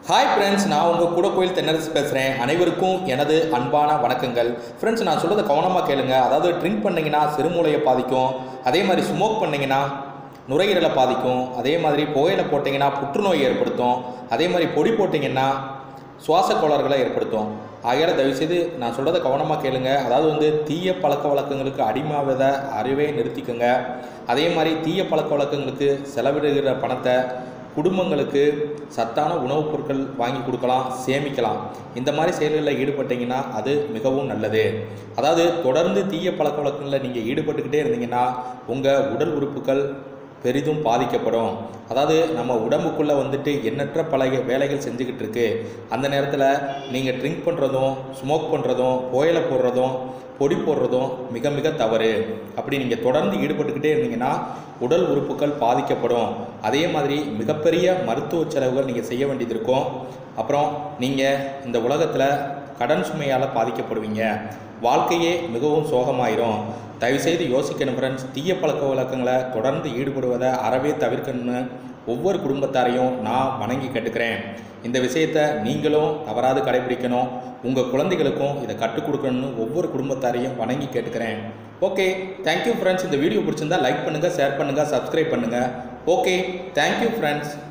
hi friends நான் உங்கள் கூட கோயில் தென்னரசு பேசுகிறேன் அனைவருக்கும் எனது அன்பான வணக்கங்கள் ஃப்ரெண்ட்ஸ் நான் சொல்கிறத கவனமாக கேளுங்க அதாவது ட்ரிங்க் பண்ணிங்கன்னா சிறுமூளையை பாதிக்கும் அதே மாதிரி ஸ்மோக் பண்ணிங்கன்னா நுரையீரலை பாதிக்கும் அதே மாதிரி புகையில போட்டிங்கன்னா புற்றுநோய் ஏற்படுத்தும் அதே மாதிரி பொடி போட்டிங்கன்னா சுவாச கோளாறுகளை ஏற்படுத்தும் ஆகையால் தயவுசெய்து நான் சொல்கிறத கவனமாக கேளுங்க அதாவது வந்து தீய பழக்க வழக்கங்களுக்கு அடிமாவத அறிவே நிறுத்திக்கோங்க அதே மாதிரி தீய பழக்க வழக்கங்களுக்கு செலவிடுகிற பணத்தை குடும்பங்களுக்கு சத்தான உணவுப் பொருட்கள் வாங்கி கொடுக்கலாம் சேமிக்கலாம் இந்த மாதிரி செயல்களில் ஈடுபட்டீங்கன்னா அது மிகவும் நல்லது அதாவது தொடர்ந்து தீய பழக்க வழக்கங்களில் நீங்கள் ஈடுபட்டுக்கிட்டே இருந்தீங்கன்னா உங்கள் உடல் உறுப்புகள் பெரிதும் பாதிக்கப்படும் அதாவது நம்ம உடம்புக்குள்ளே வந்துட்டு எண்ணற்ற பல வேலைகள் செஞ்சுக்கிட்டு இருக்கு அந்த நேரத்தில் நீங்கள் ட்ரிங்க் பண்ணுறதும் ஸ்மோக் பண்ணுறதும் புயலை போடுறதும் பொடி போடுறதும் மிக மிக தவறு அப்படி நீங்கள் தொடர்ந்து ஈடுபட்டுக்கிட்டே இருந்தீங்கன்னா உடல் உறுப்புகள் பாதிக்கப்படும் அதே மாதிரி மிகப்பெரிய மருத்துவ செலவுகள் நீங்கள் செய்ய வேண்டியது இருக்கும் அப்புறம் நீங்கள் இந்த உலகத்தில் கடன் சுமையால் பாதிக்கப்படுவீங்க வாழ்க்கையே மிகவும் சோகமாயிரும் தயவுசெய்து யோசிக்கணும் ஃப்ரெண்ட்ஸ் தீய பழக்க வழக்கங்களை தொடர்ந்து ஈடுபடுவதை அறவே தவிர்க்கணும்னு ஒவ்வொரு குடும்பத்தாரையும் நான் வணங்கி கேட்டுக்கிறேன் இந்த விஷயத்தை நீங்களும் தவறாது கடைபிடிக்கணும் உங்கள் குழந்தைகளுக்கும் இதை கற்றுக் கொடுக்கணும்னு ஒவ்வொரு குடும்பத்தாரையும் வணங்கி கேட்டுக்கிறேன் ஓகே தேங்க்யூ ஃப்ரெண்ட்ஸ் இந்த வீடியோ பிடிச்சிருந்தா லைக் பண்ணுங்கள் ஷேர் பண்ணுங்கள் சப்ஸ்கிரைப் பண்ணுங்கள் ஓகே தேங்க்யூ ஃப்ரெண்ட்ஸ்